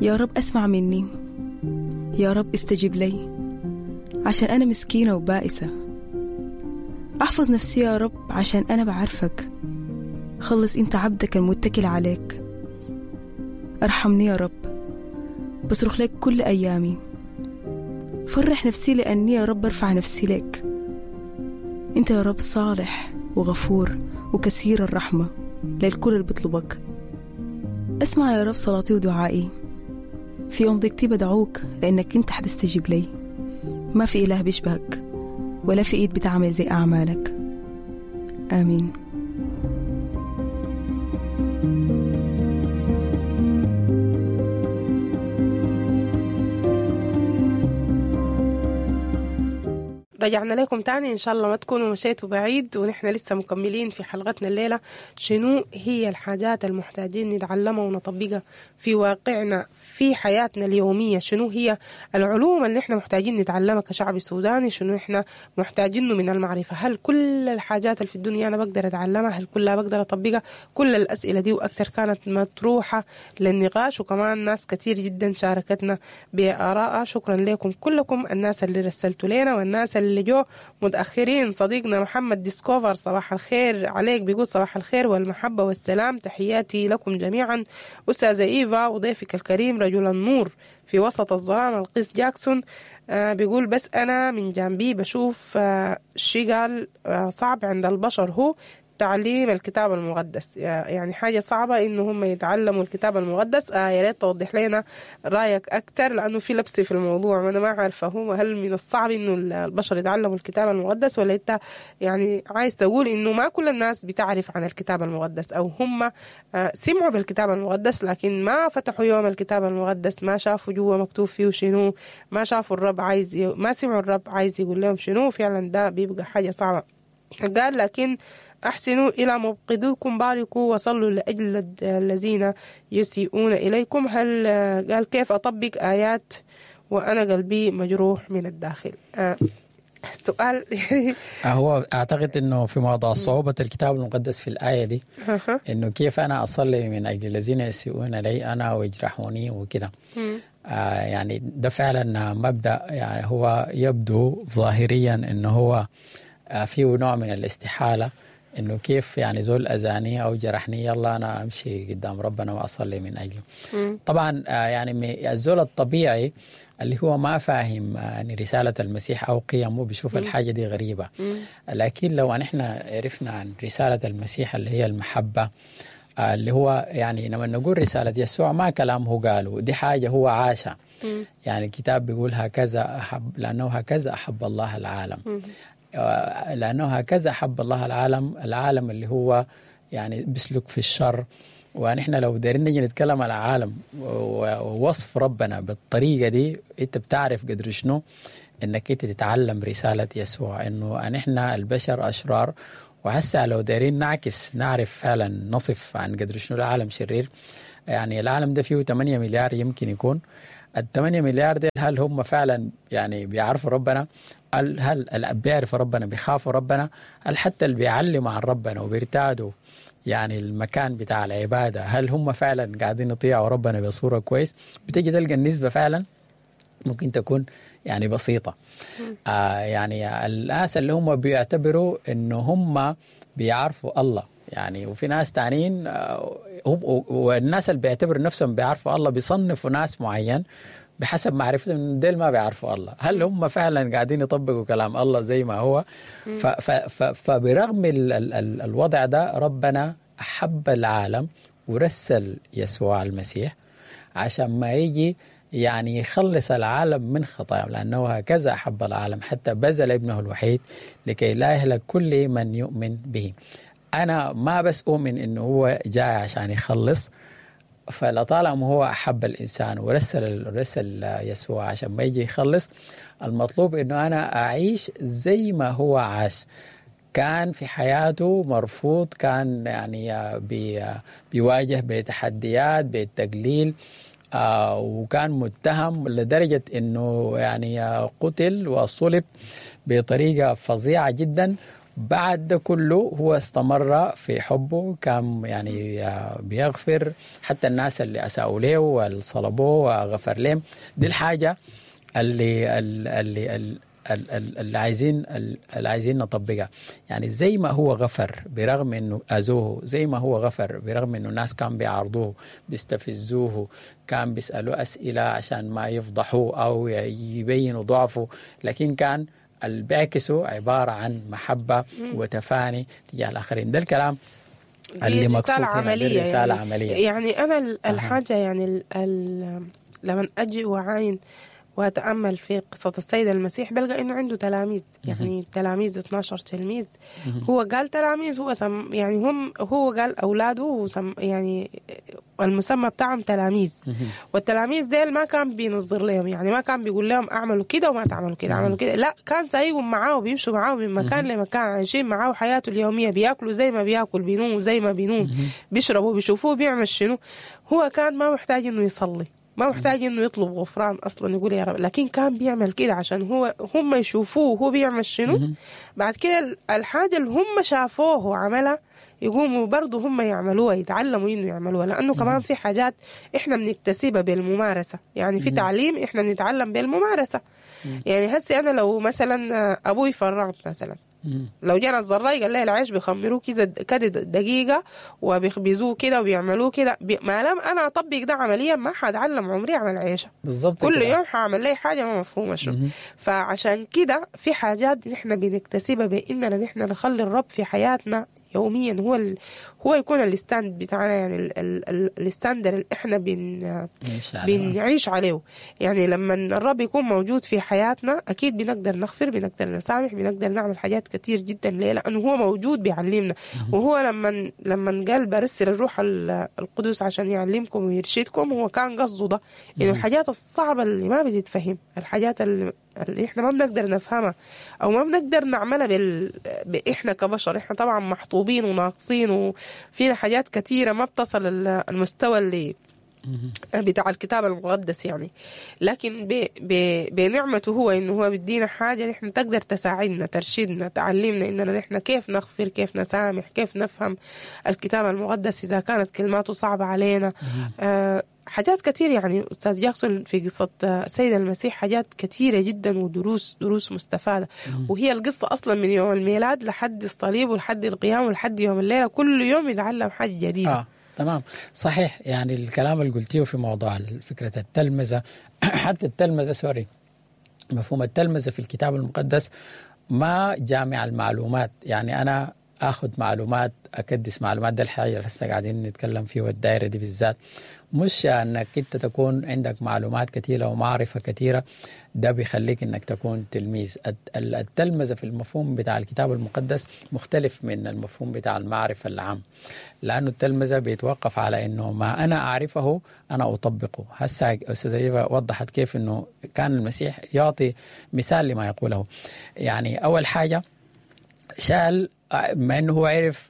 يا رب اسمع مني يا رب استجب لي عشان أنا مسكينة وبائسة احفظ نفسي يا رب عشان أنا بعرفك خلص أنت عبدك المتكل عليك ارحمني يا رب بصرخ لك كل أيامي فرح نفسي لأني يا رب ارفع نفسي لك أنت يا رب صالح وغفور وكثير الرحمة للكل اللي بطلبك اسمع يا رب صلاتي ودعائي في يوم ضيقتي بدعوك لأنك أنت حتستجيب لي ما في إله بيشبهك ولا في إيد بتعمل زي أعمالك آمين رجعنا لكم تاني إن شاء الله ما تكونوا مشيتوا بعيد ونحن لسه مكملين في حلقتنا الليلة شنو هي الحاجات المحتاجين نتعلمها ونطبقها في واقعنا في حياتنا اليومية شنو هي العلوم اللي احنا محتاجين نتعلمها كشعب سوداني شنو احنا محتاجينه من المعرفة هل كل الحاجات اللي في الدنيا أنا بقدر أتعلمها هل كلها بقدر أطبقها كل الأسئلة دي وأكتر كانت مطروحة للنقاش وكمان ناس كتير جدا شاركتنا بآرائها شكرا لكم كلكم الناس اللي رسلتوا لنا والناس اللي جو متأخرين صديقنا محمد ديسكوفر صباح الخير عليك بيقول صباح الخير والمحبة والسلام تحياتي لكم جميعا أستاذة إيفا وضيفك الكريم رجل النور في وسط الظلام القيس جاكسون آه بيقول بس أنا من جنبي بشوف آه شي قال آه صعب عند البشر هو تعليم الكتاب المقدس يعني حاجة صعبة إنه هم يتعلموا الكتاب المقدس آه يا ريت توضح لنا رأيك أكتر لأنه في لبس في الموضوع أنا ما عارفة هو هل من الصعب إنه البشر يتعلموا الكتاب المقدس ولا أنت يعني عايز تقول إنه ما كل الناس بتعرف عن الكتاب المقدس أو هم آه سمعوا بالكتاب المقدس لكن ما فتحوا يوم الكتاب المقدس ما شافوا جوا مكتوب فيه شنو ما شافوا الرب عايز ي... ما سمعوا الرب عايز يقول لهم شنو فعلا ده بيبقى حاجة صعبة قال لكن أحسنوا إلى مبقدوكم باركوا وصلوا لأجل الذين يسيئون إليكم هل قال كيف أطبق آيات وأنا قلبي مجروح من الداخل آه السؤال هو اعتقد انه في موضوع صعوبه الكتاب المقدس في الايه دي انه كيف انا اصلي من اجل الذين يسيئون لي انا ويجرحوني وكده آه يعني ده فعلا مبدا يعني هو يبدو ظاهريا انه هو آه فيه نوع من الاستحاله انه كيف يعني زول اذاني او جرحني يلا انا امشي قدام ربنا واصلي من اجله. م. طبعا يعني الزول الطبيعي اللي هو ما فاهم يعني رساله المسيح او قيمه بيشوف م. الحاجه دي غريبه. م. لكن لو ان احنا عرفنا عن رساله المسيح اللي هي المحبه اللي هو يعني لما نقول رساله يسوع ما كلام هو قاله دي حاجه هو عاشها. يعني الكتاب بيقول هكذا احب لانه هكذا احب الله العالم. لأنه هكذا حب الله العالم العالم اللي هو يعني بيسلك في الشر ونحن لو دايرين نجي نتكلم على العالم ووصف ربنا بالطريقة دي أنت بتعرف قدر شنو انك انت تتعلم رسالة يسوع انه نحن البشر اشرار وهسه لو دايرين نعكس نعرف فعلا نصف عن قدر شنو العالم شرير يعني العالم ده فيه 8 مليار يمكن يكون ال 8 مليار دي هل هم فعلا يعني بيعرفوا ربنا هل هل اللي بيعرفوا ربنا بيخافوا ربنا هل حتى اللي بيعلموا عن ربنا وبيرتادوا يعني المكان بتاع العباده هل هم فعلا قاعدين يطيعوا ربنا بصوره كويس بتجي تلقى النسبه فعلا ممكن تكون يعني بسيطه آه يعني الناس اللي هم بيعتبروا انه هم بيعرفوا الله يعني وفي ناس تانيين آه هم والناس اللي بيعتبروا نفسهم بيعرفوا الله بيصنفوا ناس معين بحسب معرفتهم ان ديل ما بيعرفوا الله هل هم فعلا قاعدين يطبقوا كلام الله زي ما هو ف ف ف فبرغم ال ال ال الوضع ده ربنا احب العالم ورسل يسوع المسيح عشان ما يجي يعني يخلص العالم من خطاياهم لأنه هكذا أحب العالم حتى بذل ابنه الوحيد لكي لا يهلك كل من يؤمن به أنا ما بس أؤمن أنه هو جاي عشان يخلص فلطالما هو أحب الإنسان ورسل رسل يسوع عشان ما يجي يخلص المطلوب أنه أنا أعيش زي ما هو عاش كان في حياته مرفوض كان يعني بي بيواجه بتحديات بالتقليل آه وكان متهم لدرجة أنه يعني قتل وصلب بطريقة فظيعة جدا بعد ده كله هو استمر في حبه كان يعني بيغفر حتى الناس اللي اساءوا له وصلبوه وغفر لهم دي الحاجه اللي اللي, اللي اللي عايزين اللي عايزين نطبقها يعني زي ما هو غفر برغم انه اذوه زي ما هو غفر برغم انه الناس كان بيعارضوه بيستفزوه كان بيسالوا اسئله عشان ما يفضحوه او يبينوا ضعفه لكن كان اللي بيعكسوا عباره عن محبه وتفاني تجاه الاخرين ده الكلام اللي مقصود رسالة عملية رسالة يعني عملية يعني أنا الحاجة يعني ال ال لما أجي وعاين واتامل في قصه السيد المسيح بلقى انه عنده تلاميذ يعني تلاميذ 12 تلميذ هو قال تلاميذ هو سم يعني هم هو قال اولاده وسم يعني المسمى بتاعهم تلاميذ والتلاميذ ديل ما كان بينظر لهم يعني ما كان بيقول لهم اعملوا كده وما تعملوا كده اعملوا كده لا كان سايقهم معاه وبيمشوا معاه من مكان لمكان عايشين معاه حياته اليوميه بياكلوا زي ما بياكل بينوموا زي ما بينوم بيشربوا بيشوفوه بيعمل شنو هو كان ما محتاج انه يصلي ما محتاج انه يطلب غفران اصلا يقول يا رب لكن كان بيعمل كده عشان هو هم يشوفوه هو بيعمل شنو بعد كده الحاجه اللي هم شافوه وعملها يقوموا برضه هم يعملوها يتعلموا انه يعملوها لانه كمان في حاجات احنا بنكتسبها بالممارسه يعني في تعليم احنا بنتعلم بالممارسه يعني هسي انا لو مثلا ابوي فرغت مثلا لو جانا الزراي قال لي العيش بيخمروه كده كده دقيقة وبيخبزوه كده وبيعملوه كده بي... ما لم أنا أطبق ده عمليا ما حاتعلم عمري أعمل عيشة بالظبط كل كده. يوم حاعمل لي حاجة ما مفهومة شو فعشان كده في حاجات نحن بنكتسبها بإننا نحن نخلي الرب في حياتنا يوميا هو ال... هو يكون الستاند بتاعنا يعني ال... ال... الستاندر اللي احنا بن... بنعيش عليه يعني لما الرب يكون موجود في حياتنا اكيد بنقدر نغفر بنقدر نسامح بنقدر نعمل حاجات كتير جدا ليه لانه هو موجود بيعلمنا وهو لما لما قال برسل الروح القدس عشان يعلمكم ويرشدكم هو كان قصده ده انه الحاجات الصعبه اللي ما بتتفهم الحاجات اللي اللي احنا ما بنقدر نفهمها او ما بنقدر نعملها بال... احنا كبشر احنا طبعا محطوبين وناقصين وفينا حاجات كثيره ما بتصل المستوى اللي بتاع الكتاب المقدس يعني لكن ب... ب... بنعمته هو انه هو بيدينا حاجه نحن تقدر تساعدنا ترشدنا تعلمنا اننا نحن كيف نغفر كيف نسامح كيف نفهم الكتاب المقدس اذا كانت كلماته صعبه علينا آه حاجات كتير يعني أستاذ جاكسون في قصة سيد المسيح حاجات كثيرة جدا ودروس دروس مستفادة وهي القصة أصلا من يوم الميلاد لحد الصليب ولحد القيام ولحد يوم الليلة كل يوم يتعلم حاجة جديدة آه. تمام صحيح يعني الكلام اللي قلتيه في موضوع فكرة التلمذة حتى التلمذة سوري مفهوم التلمذة في الكتاب المقدس ما جامع المعلومات يعني أنا اخذ معلومات اكدس معلومات ده الحاجه اللي هسه قاعدين نتكلم فيه والدائره دي بالذات مش انك انت تكون عندك معلومات كثيره ومعرفه كثيره ده بيخليك انك تكون تلميذ التلمذه في المفهوم بتاع الكتاب المقدس مختلف من المفهوم بتاع المعرفه العام لانه التلمذه بيتوقف على انه ما انا اعرفه انا اطبقه هسه استاذه ايفا وضحت كيف انه كان المسيح يعطي مثال لما يقوله يعني اول حاجه شال مع انه هو عرف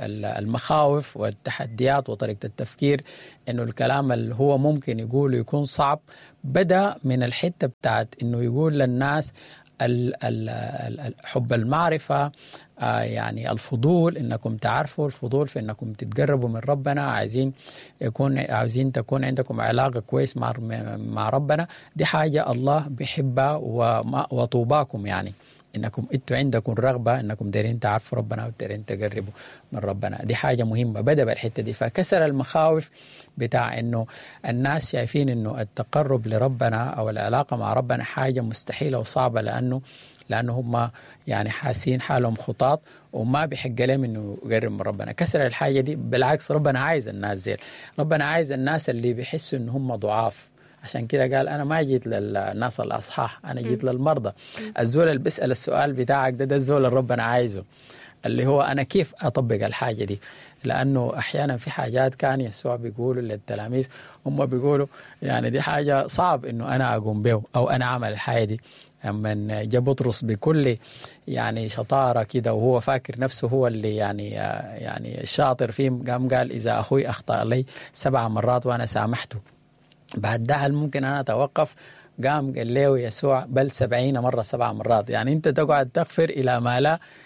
المخاوف والتحديات وطريقه التفكير انه الكلام اللي هو ممكن يقوله يكون صعب بدا من الحته بتاعت انه يقول للناس ال ال حب المعرفه آه يعني الفضول انكم تعرفوا الفضول في انكم تتقربوا من ربنا عايزين يكون عاوزين تكون عندكم علاقه كويس مع مع ربنا دي حاجه الله بيحبها وطوباكم يعني انكم انتوا عندكم رغبه انكم دايرين تعرفوا ربنا ودايرين تقربوا من ربنا دي حاجه مهمه بدا بالحته دي فكسر المخاوف بتاع انه الناس شايفين انه التقرب لربنا او العلاقه مع ربنا حاجه مستحيله وصعبه لانه لانه هم يعني حاسين حالهم خطاط وما بيحق لهم انه يقرب من ربنا كسر الحاجه دي بالعكس ربنا عايز الناس زي ربنا عايز الناس اللي بيحسوا ان هم ضعاف عشان كده قال انا ما جيت للناس الاصحاح انا جيت للمرضى الزول اللي بيسال السؤال بتاعك ده ده الزول اللي ربنا عايزه اللي هو انا كيف اطبق الحاجه دي لانه احيانا في حاجات كان يسوع بيقولوا للتلاميذ هم بيقولوا يعني دي حاجه صعب انه انا اقوم به او انا اعمل الحاجه دي لما جاء بطرس بكل يعني شطاره كده وهو فاكر نفسه هو اللي يعني يعني شاطر فيه قام قال اذا اخوي اخطا لي سبع مرات وانا سامحته بعد ده هل ممكن أنا أتوقف قام قال له يسوع بل سبعين مرة سبع مرات يعني أنت تقعد تغفر إلى ما لا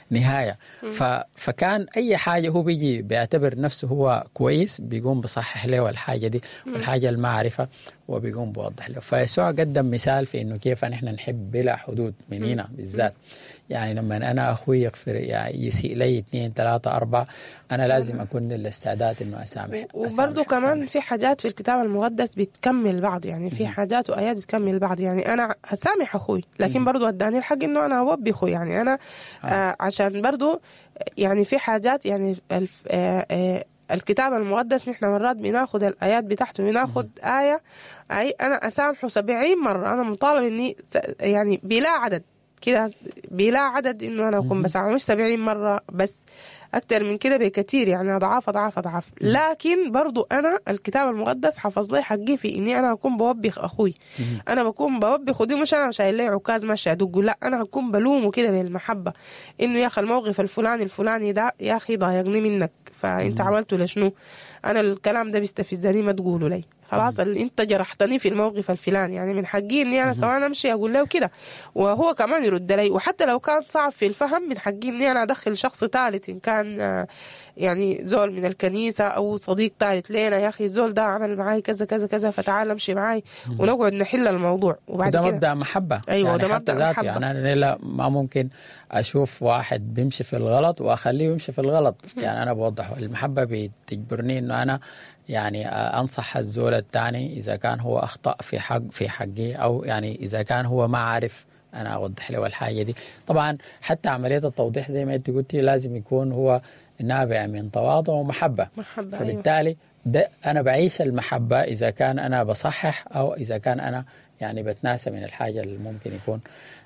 نهايه ف... فكان اي حاجه هو بيجي بيعتبر نفسه هو كويس بيقوم بصحح له الحاجه دي والحاجه المعرفه وبيقوم بوضح له فيسوع قدم مثال في انه كيف نحن نحب بلا حدود منينا بالذات يعني لما انا اخوي يغفر يعني يسيء لي اثنين ثلاثه اربعه انا لازم اكون الاستعداد انه اسامح وبرضه كمان في حاجات في الكتاب المقدس بتكمل بعض يعني في حاجات وايات بتكمل بعض يعني انا اسامح اخوي لكن برضه اداني الحق انه انا اوبخه يعني انا آه. آه عشان برضه يعني في حاجات يعني الف آه آه الكتاب المقدس نحن مرات بناخد الآيات بتاعته بناخد آية أي أنا أسامحه سبعين مرة أنا مطالب إني يعني بلا عدد كده بلا عدد إنه أنا أكون بسامحه مش سبعين مرة بس أكتر من كده بكتير يعني أضعاف أضعاف أضعاف لكن برضو أنا الكتاب المقدس حفظ لي حقي في إني أنا أكون بوبخ أخوي أنا بكون بوبخ ودي مش أنا شايل لي عكاز ماشي أدقه لا أنا هكون بلومه كده بالمحبة إنه يا أخي الموقف الفلاني الفلاني ده يا أخي ضايقني منك فأنت عملته لشنو أنا الكلام ده بيستفزني ما تقوله لي خلاص انت جرحتني في الموقف الفلاني يعني من حقي اني انا كمان امشي اقول له كده وهو كمان يرد لي وحتى لو كان صعب في الفهم من حقي اني انا ادخل شخص ثالث ان كان يعني زول من الكنيسه او صديق ثالث لينا يا اخي الزول ده عمل معاي كذا كذا كذا فتعال امشي معاي ونقعد نحل الموضوع وبعد ده مبدا محبه ايوه يعني ده مبدا محبه يعني انا لا ما ممكن اشوف واحد بيمشي في الغلط واخليه يمشي في الغلط يعني انا بوضحه المحبه بتجبرني انه انا يعني انصح الزول الثاني اذا كان هو اخطا في حق في حقي او يعني اذا كان هو ما عارف انا اوضح له الحاجه دي طبعا حتى عمليه التوضيح زي ما انت قلتي لازم يكون هو نابع من تواضع ومحبه محبة فبالتالي ده انا بعيش المحبه اذا كان انا بصحح او اذا كان انا يعني بتناسى من الحاجه اللي ممكن يكون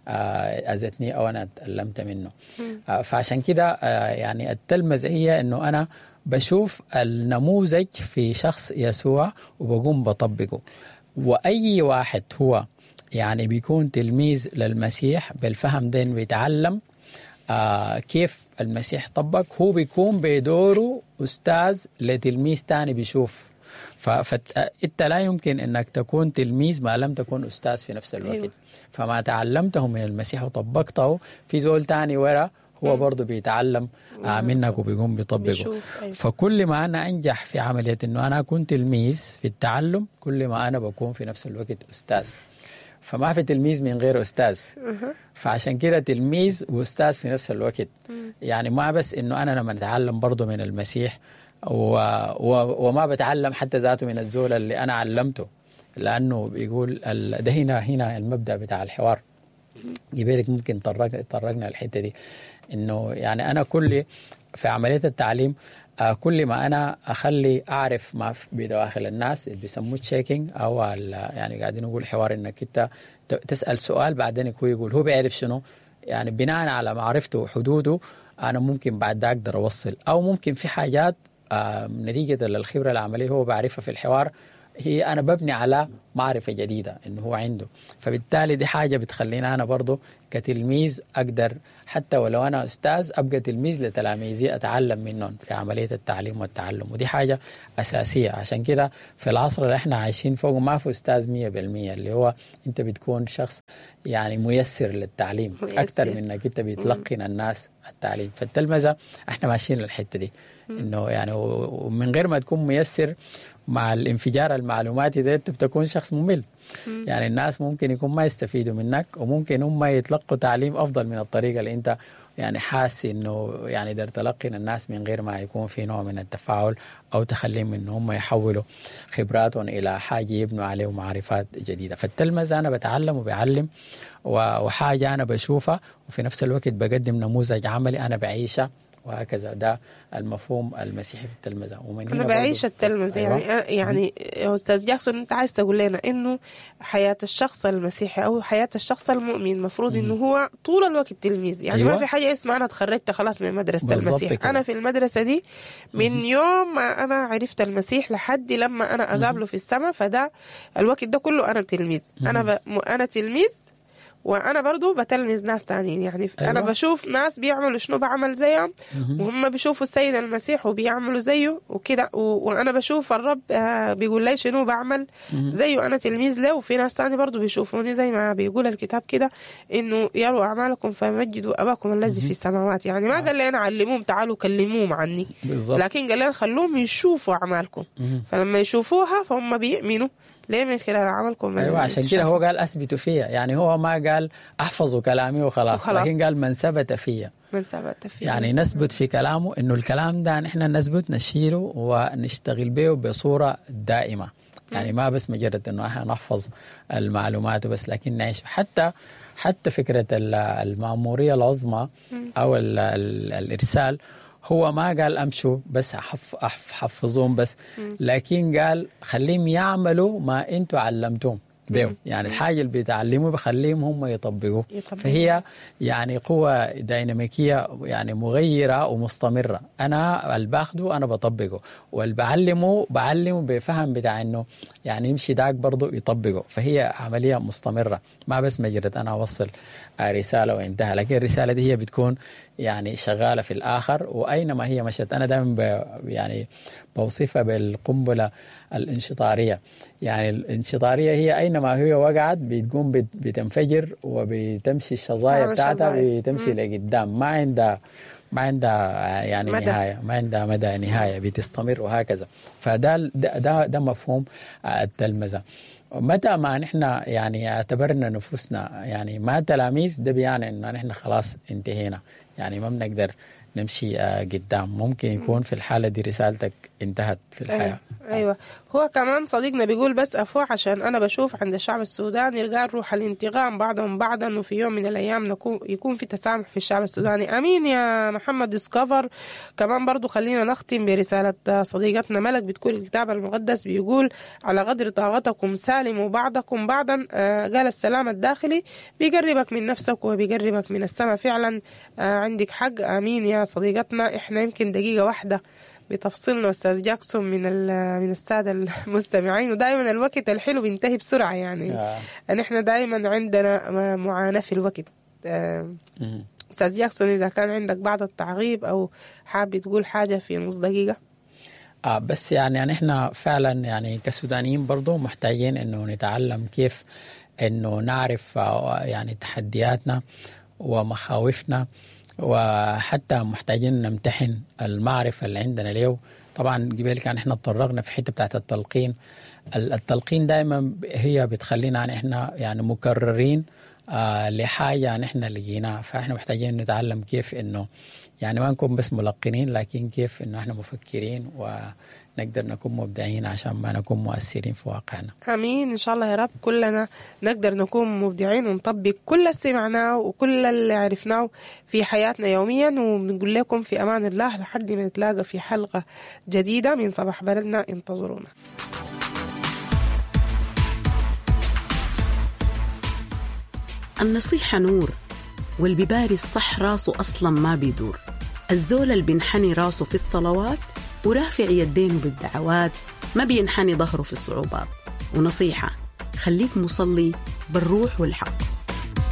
اذتني او انا تألمت منه فعشان كده يعني التلمذه هي انه انا بشوف النموذج في شخص يسوع وبقوم بطبقه واي واحد هو يعني بيكون تلميذ للمسيح بالفهم ده بيتعلم آه كيف المسيح طبق هو بيكون بدوره استاذ لتلميذ تاني بيشوف فانت لا يمكن انك تكون تلميذ ما لم تكن استاذ في نفس الوقت أيوه. فما تعلمته من المسيح وطبقته في زول تاني ورا هو برضه بيتعلم منك وبيقوم بيطبقه أيوه. فكل ما انا انجح في عمليه انه انا اكون تلميذ في التعلم كل ما انا بكون في نفس الوقت استاذ فما في تلميذ من غير استاذ فعشان كده تلميذ واستاذ في نفس الوقت يعني ما بس انه انا لما اتعلم برضه من المسيح و... و... وما بتعلم حتى ذاته من الزول اللي انا علمته لانه بيقول ال... ده هنا هنا المبدا بتاع الحوار يبالك ممكن طرق طرقنا الحته دي انه يعني انا كل في عمليه التعليم كل ما انا اخلي اعرف ما بدواخل الناس اللي بيسموه تشيكينج او يعني قاعدين نقول حوار انك انت تسال سؤال بعدين هو يقول هو بيعرف شنو يعني بناء على معرفته وحدوده انا ممكن بعد ده اقدر اوصل او ممكن في حاجات نتيجه للخبره العمليه هو بعرفها في الحوار هي انا ببني على معرفه جديده انه هو عنده فبالتالي دي حاجه بتخليني انا برضه كتلميذ اقدر حتى ولو انا استاذ ابقى تلميذ لتلاميذي اتعلم منهم في عمليه التعليم والتعلم ودي حاجه اساسيه عشان كده في العصر اللي احنا عايشين فوقه ما في استاذ 100% اللي هو انت بتكون شخص يعني ميسر للتعليم ميسر. اكثر من انك انت بتلقن الناس التعليم فالتلمذه احنا ماشيين للحته دي انه يعني ومن غير ما تكون ميسر مع الانفجار المعلوماتي ده انت بتكون شخص ممل مم. يعني الناس ممكن يكون ما يستفيدوا منك وممكن هم يتلقوا تعليم افضل من الطريقه اللي انت يعني حاسس انه يعني قدرت تلقن الناس من غير ما يكون في نوع من التفاعل او تخليهم ان هم يحولوا خبراتهم الى حاجه يبنوا عليه معرفات جديده فالتلمذه انا بتعلم وبعلم وحاجه انا بشوفها وفي نفس الوقت بقدم نموذج عملي انا بعيشه وهكذا ده المفهوم المسيحي في التلمذه ومن انا بعيش التلمذه أيوة. يعني يعني يا استاذ جاكسون انت عايز تقول لنا انه حياه الشخص المسيحي او حياه الشخص المؤمن المفروض انه هو طول الوقت تلميذ يعني أيوة. ما في حاجه اسمها انا اتخرجت خلاص من مدرسه المسيح كده. انا في المدرسه دي من يوم ما انا عرفت المسيح لحد لما انا اقابله في السماء فده الوقت ده كله انا تلميذ انا ب... انا تلميذ وانا برضو بتلمذ ناس تانيين يعني أيوة. انا بشوف ناس بيعملوا شنو بعمل زيهم وهم بيشوفوا السيد المسيح وبيعملوا زيه وكده و... وانا بشوف الرب آه، بيقول لي شنو بعمل زيه انا تلميذ له وفي ناس تاني برضو بيشوفوني زي ما بيقول الكتاب كده انه يروا اعمالكم فيمجدوا اباكم الذي في السماوات يعني ما قال لنا علموهم تعالوا كلموهم عني بالظبط لكن قال لنا خلوهم يشوفوا اعمالكم فلما يشوفوها فهم بيؤمنوا ليه من خلال عملكم ايوه عشان كده هو قال اثبتوا فيا يعني هو ما قال احفظوا كلامي وخلاص, وخلاص. لكن قال من ثبت فيا من ثبت فيه يعني نثبت في كلامه انه الكلام ده نحن نثبت نشيله ونشتغل به بصوره دائمه يعني ما بس مجرد انه احنا نحفظ المعلومات وبس لكن نعيش حتى حتى فكره ال- الماموريه العظمى او ال ال الارسال هو ما قال امشوا بس أحف أحف حفظوهم بس لكن قال خليهم يعملوا ما انتم علمتوهم بيهم يعني الحاجه اللي بيتعلموا بخليهم هم يطبقوا يطبقوا. فهي يعني قوة ديناميكية يعني مغيرة ومستمرة أنا اللي باخده أنا بطبقه واللي بعلمه بعلمه بفهم بتاع إنه يعني يمشي داك برضه يطبقه فهي عملية مستمرة ما بس مجرد أنا أوصل آه، رسالة وانتهى لكن الرسالة دي هي بتكون يعني شغالة في الآخر وأينما هي مشت أنا دائما ب- يعني بوصفها بالقنبلة الانشطارية يعني الانشطارية هي أينما هي وقعت بتقوم بت- بتنفجر وبتمشي الشظايا تعمل بتاعتها شظايا. بتمشي لقدام ما عندها ما عندها يعني مدى. نهاية ما عندها مدى نهاية بتستمر وهكذا فده ده ده, ده مفهوم التلمذة متى ما نحن يعني اعتبرنا نفوسنا يعني ما تلاميذ ده بيعني انه نحن خلاص انتهينا يعني ما بنقدر نمشي آه، قدام ممكن يكون في الحالة دي رسالتك انتهت في الحياة أيوة. ايوه هو كمان صديقنا بيقول بس افوح عشان انا بشوف عند الشعب السوداني رجال روح الانتقام بعضهم بعضا وفي يوم من الايام نكون يكون في تسامح في الشعب السوداني امين يا محمد ديسكفر كمان برضو خلينا نختم برساله صديقتنا ملك بتقول الكتاب المقدس بيقول على قدر طاقتكم سالموا بعضكم بعضا آه قال السلام الداخلي بيقربك من نفسك وبيقربك من السماء فعلا آه عندك حق امين يا صديقتنا احنا يمكن دقيقه واحده بتفصلنا استاذ جاكسون من ال- من الساده المستمعين ودائما الوقت الحلو بينتهي بسرعه يعني آه. نحن دائما عندنا م- معاناه في الوقت آه، مم. استاذ جاكسون اذا كان عندك بعض التعقيب او حابب تقول حاجه في نص دقيقه آه بس يعني يعني احنا فعلا يعني كسودانيين برضو محتاجين انه نتعلم كيف انه نعرف آه، يعني تحدياتنا ومخاوفنا وحتى محتاجين نمتحن المعرفة اللي عندنا اليوم طبعا قبل كان احنا تطرقنا في حته بتاعت التلقين ال- التلقين دائما هي بتخلينا عن احنا يعني مكررين آه لحاجه نحن لقيناها فاحنا محتاجين نتعلم كيف انه يعني ما نكون بس ملقنين لكن كيف انه احنا مفكرين ونقدر نكون مبدعين عشان ما نكون مؤثرين في واقعنا امين ان شاء الله يا رب كلنا نقدر نكون مبدعين ونطبق كل اللي سمعناه وكل اللي عرفناه في حياتنا يوميا وبنقول لكم في امان الله لحد ما نتلاقى في حلقه جديده من صباح بلدنا انتظرونا النصيحة نور واللي بيباري الصح راسه أصلا ما بيدور الزول اللي بينحني راسه في الصلوات ورافع يدينه بالدعوات ما بينحني ظهره في الصعوبات ونصيحة خليك مصلي بالروح والحق